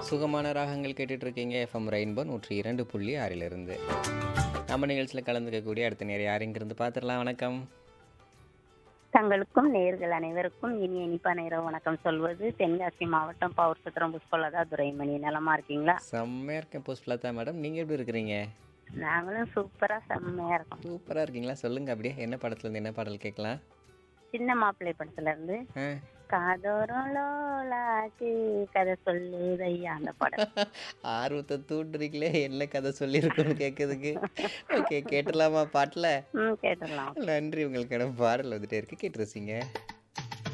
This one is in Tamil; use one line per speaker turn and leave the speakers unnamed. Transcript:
சுகமான ராகங்கள் கேட்டுட்டு இருக்கீங்க எஃப்எம் ரெயின்போ நூற்றி இரண்டு புள்ளி ஆறிலிருந்து நம்ம நிகழ்ச்சியில் கலந்துக்கக்கூடிய அடுத்த நேரம் யாருங்கிருந்து பார்த்துடலாம் வணக்கம்
தங்களுக்கும் நேர்கள் அனைவருக்கும் இனி இனிப்பான இரவு வணக்கம் சொல்வது தென்காசி மாவட்டம் பவர் சுத்திரம் புஷ்பலதா துரைமணி நலமா இருக்கீங்களா
செம்மையாக இருக்கேன் புஷ்பலதா மேடம் நீங்கள் எப்படி இருக்கிறீங்க
நாங்களும் சூப்பரா செம்மையா இருக்கோம்
சூப்பராக இருக்கீங்களா சொல்லுங்கள் அப்படியே என்ன படத்துலேருந்து என்ன பாடல் கேட்கலாம்
சின்ன மாப்பிள்ளை படத்துல இருந்து
ஆ
காதோரம் லோலாக்கு கதை சொல்லுதையா அந்த படம்
ஆர்வத்தை தூண்டுறீங்களே என்ன கதை சொல்லியிருக்கோன்னு கேட்கறதுக்கு ஓகே கேட்டுடலாமா பாட்டில்
ம் கேட்டுடலாம்
நன்றி உங்களுக்கு பாடல் வந்துட்டே இருக்கு கேட்டு ரசிங்க